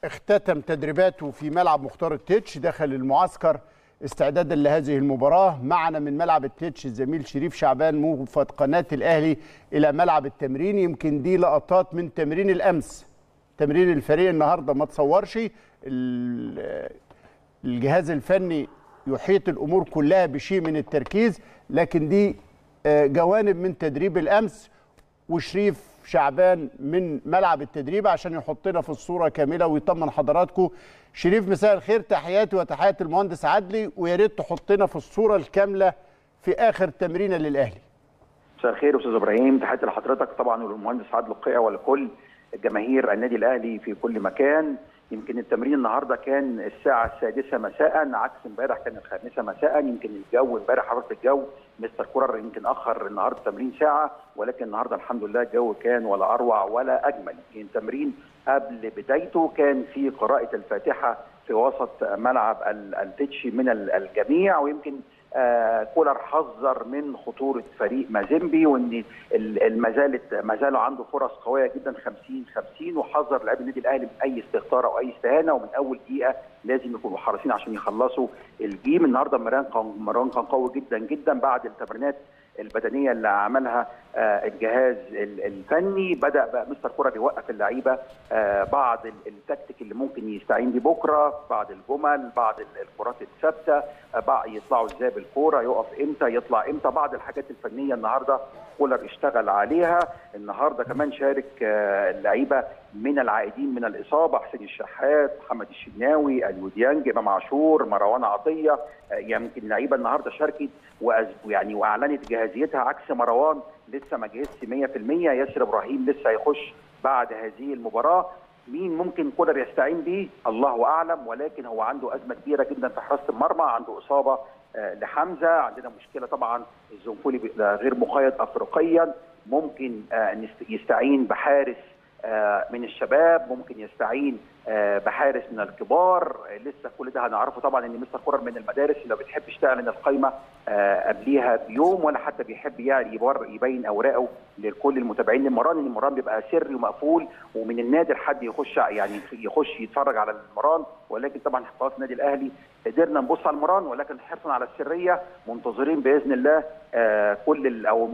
اختتم تدريباته في ملعب مختار التتش دخل المعسكر استعدادا لهذه المباراة معنا من ملعب التتش الزميل شريف شعبان موفد قناة الأهلي إلى ملعب التمرين يمكن دي لقطات من تمرين الأمس تمرين الفريق النهاردة ما تصورش الجهاز الفني يحيط الأمور كلها بشيء من التركيز لكن دي جوانب من تدريب الأمس وشريف شعبان من ملعب التدريب عشان يحطنا في الصوره كامله ويطمن حضراتكم شريف مساء الخير تحياتي وتحيات المهندس عدلي ويا ريت تحطنا في الصوره الكامله في اخر تمرينه للاهلي مساء الخير استاذ ابراهيم تحياتي لحضرتك طبعا وللمهندس عادل القيع ولكل جماهير النادي الاهلي في كل مكان يمكن التمرين النهارده كان الساعه السادسه مساء عكس امبارح كان الخامسه مساء يمكن الجو امبارح حراره الجو مستر كورر يمكن اخر النهارده التمرين ساعه ولكن النهارده الحمد لله الجو كان ولا اروع ولا اجمل يمكن التمرين قبل بدايته كان في قراءه الفاتحه في وسط ملعب التتشي من الجميع ويمكن آه كولر حذر من خطوره فريق مازيمبي وان ما زالت ما زالوا عنده فرص قويه جدا 50 50 وحذر لاعبي النادي الاهلي من اي استهتار او اي استهانه ومن اول دقيقه لازم يكونوا حريصين عشان يخلصوا الجيم النهارده مران كان قوي جدا جدا بعد التمرينات البدنيه اللي عملها آه الجهاز الفني بدا بقى مستر كوره يوقف اللعيبه آه بعض التكتيك اللي ممكن يستعين بيه بكره بعض الجمل بعض الكرات الثابته آه يطلعوا ازاي بالكوره يقف امتى يطلع امتى بعض الحاجات الفنيه النهارده كولر اشتغل عليها النهارده كمان شارك اللعيبه من العائدين من الاصابه حسين الشحات محمد الشناوي الوديانج امام عاشور مروان عطيه يمكن اللعيبه النهارده شاركت ويعني واعلنت جاهزيتها عكس مروان لسه ما جهزش 100% ياسر ابراهيم لسه هيخش بعد هذه المباراه مين ممكن كولر يستعين به الله اعلم ولكن هو عنده ازمه كبيره جدا في حراسه المرمى عنده اصابه لحمزه عندنا مشكله طبعا الزنفولي غير مقيد افريقيا ممكن يستعين بحارس من الشباب ممكن يستعين بحارس من الكبار لسه كل ده هنعرفه طبعا ان مستر كورر من المدارس اللي ما بتحبش تعلن القائمه قبليها بيوم ولا حتى بيحب يعني يبين اوراقه لكل المتابعين للمران ان المران بيبقى سري ومقفول ومن النادر حد يخش يعني يخش يتفرج على المران ولكن طبعا حفاظ النادي الاهلي قدرنا نبص على المران ولكن حرصا على السريه منتظرين باذن الله آه كل او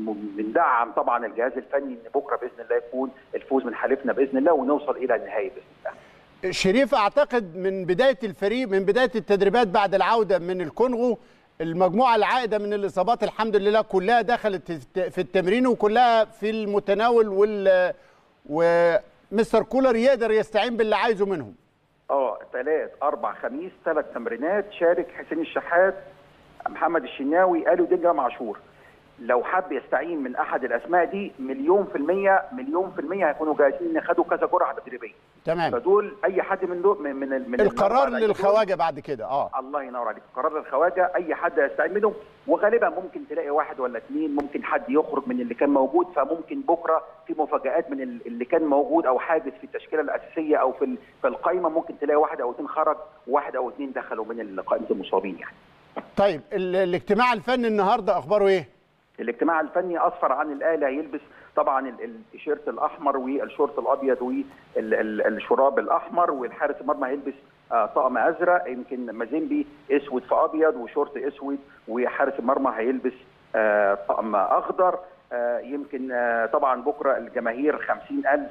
بندعم طبعا الجهاز الفني ان بكره باذن الله يكون الفوز من حليفنا باذن الله ونوصل الى النهائي باذن الله. شريف اعتقد من بدايه الفريق من بدايه التدريبات بعد العوده من الكونغو المجموعه العائده من الاصابات الحمد لله كلها دخلت في التمرين وكلها في المتناول وال ومستر كولر يقدر يستعين باللي عايزه منهم. اه ثلاث اربع خميس ثلاث تمرينات شارك حسين الشحات محمد الشناوي قالوا دجا معشور لو حب يستعين من احد الاسماء دي مليون في المية مليون في المية هيكونوا جاهزين ان خدوا كذا جرعه تدريبيه تمام فدول اي حد من دول من من, من القرار للخواجه بعد كده اه الله ينور عليك قرار للخواجه اي حد يستعين منهم وغالبا ممكن تلاقي واحد ولا اثنين ممكن حد يخرج من اللي كان موجود فممكن بكره في مفاجات من اللي كان موجود او حاجز في التشكيله الاساسيه او في في القائمه ممكن تلاقي واحد او اثنين خرج وواحد او اثنين دخلوا من قائمه المصابين يعني طيب الاجتماع الفني النهارده اخباره ايه؟ الاجتماع الفني اصفر عن الاهلي هيلبس طبعا التيشيرت الاحمر والشورت الابيض والشراب الاحمر والحارس المرمى هيلبس طقم ازرق يمكن مازيمبي اسود في ابيض وشورت اسود وحارس المرمى هيلبس طقم اخضر يمكن طبعا بكره الجماهير 50000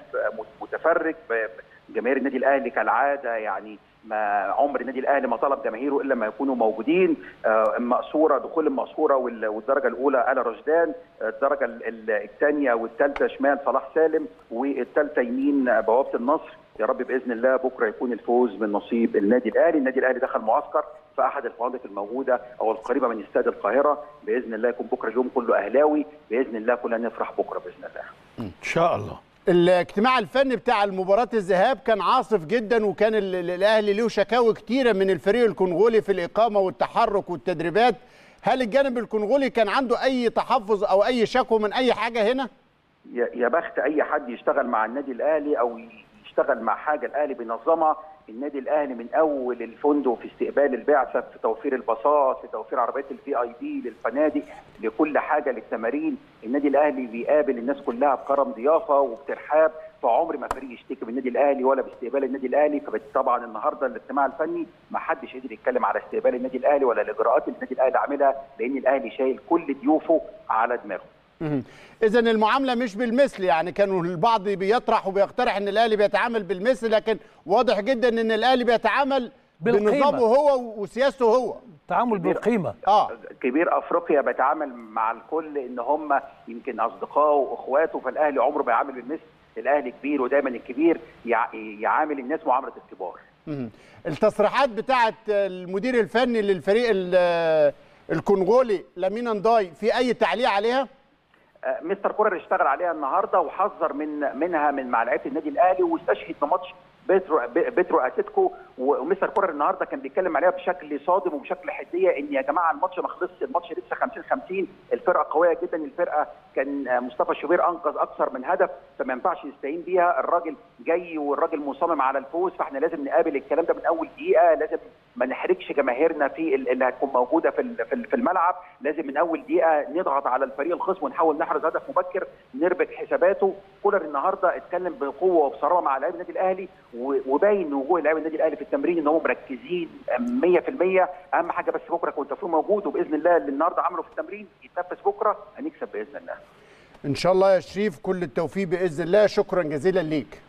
متفرج جماهير النادي الاهلي كالعاده يعني ما عمر النادي الاهلي ما طلب جماهيره الا ما يكونوا موجودين المقصوره دخول المقصوره والدرجه الاولى ال رشدان الدرجه الثانيه والثالثه شمال صلاح سالم والثالثه يمين بوابه النصر يا رب باذن الله بكره يكون الفوز من نصيب النادي الاهلي، النادي الاهلي دخل معسكر في احد الفنادق الموجوده او القريبه من استاد القاهره، باذن الله يكون بكره اليوم كله اهلاوي، باذن الله كلنا نفرح بكره باذن الله. ان شاء الله. الاجتماع الفني بتاع المباراة الذهاب كان عاصف جدا وكان الاهلي له شكاوي كتيره من الفريق الكونغولي في الاقامه والتحرك والتدريبات هل الجانب الكونغولي كان عنده اي تحفظ او اي شكوى من اي حاجه هنا يا بخت اي حد يشتغل مع النادي الاهلي او يشتغل مع حاجه الاهلي بينظمها النادي الاهلي من اول الفندق في استقبال البعثه في توفير الباصات في توفير عربيات الفي اي بي للفنادق لكل حاجه للتمارين النادي الاهلي بيقابل الناس كلها بكرم ضيافه وبترحاب فعمر ما فريق يشتكي بالنادي الاهلي ولا باستقبال النادي الاهلي فطبعا النهارده الاجتماع الفني ما حدش قدر يتكلم على استقبال النادي الاهلي ولا الاجراءات اللي النادي الاهلي عاملها لان الاهلي شايل كل ضيوفه على دماغه اذا المعامله مش بالمثل يعني كانوا البعض بيطرح وبيقترح ان الاهلي بيتعامل بالمثل لكن واضح جدا ان الاهلي بيتعامل بالقيمة. بنظامه هو وسياسته هو تعامل بالقيمه اه كبير افريقيا بيتعامل مع الكل ان هم يمكن اصدقائه واخواته فالاهلي عمره ما يعامل بالمثل الاهلي كبير ودايما الكبير يع- يعامل الناس معامله الكبار مهم. التصريحات بتاعه المدير الفني للفريق ال- الكونغولي لامين انداي في اي تعليق عليها؟ آه، مستر كولر اشتغل عليها النهارده وحذر من منها من مع لعيبه النادي الاهلي واستشهد بماتش بيترو بيترو اتلتيكو ومستر كولر النهارده كان بيتكلم عليها بشكل صادم وبشكل حديه ان يا جماعه الماتش ما خلصش الماتش لسه 50 50 الفرقه قويه جدا الفرقه كان آه، مصطفى شوبير انقذ اكثر من هدف فما ينفعش نستهين بيها الراجل جاي والراجل مصمم على الفوز فاحنا لازم نقابل الكلام ده من اول دقيقه لازم ما نحرجش جماهيرنا في ال- اللي هتكون موجوده في ال- في ال- في الملعب لازم من اول دقيقه نضغط على الفريق الخصم ونحاول نحرز هدف مبكر نربك حساباته كولر النهارده اتكلم بقوه وبصرامه مع لاعبي النادي الاهلي و- وباين وجوه لاعبي النادي الاهلي في التمرين ان هم مركزين 100% اهم حاجه بس بكره كنت توفيق موجود وباذن الله اللي النهارده عمله في التمرين يتنفذ بكره هنكسب باذن الله ان شاء الله يا شريف كل التوفيق باذن الله شكرا جزيلا ليك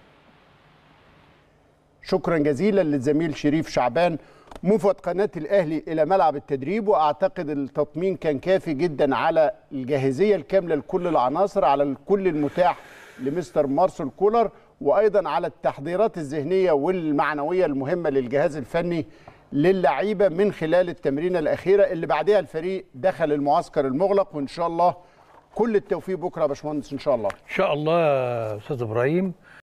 شكرا جزيلا للزميل شريف شعبان مفوض قناة الأهلي إلى ملعب التدريب وأعتقد التطمين كان كافي جدا على الجاهزية الكاملة لكل العناصر على كل المتاح لمستر مارسيل كولر وأيضا على التحضيرات الذهنية والمعنوية المهمة للجهاز الفني للعيبة من خلال التمرينة الأخيرة اللي بعدها الفريق دخل المعسكر المغلق وإن شاء الله كل التوفيق بكرة يا باشمهندس إن شاء الله ان شاء الله يا استاذ ابراهيم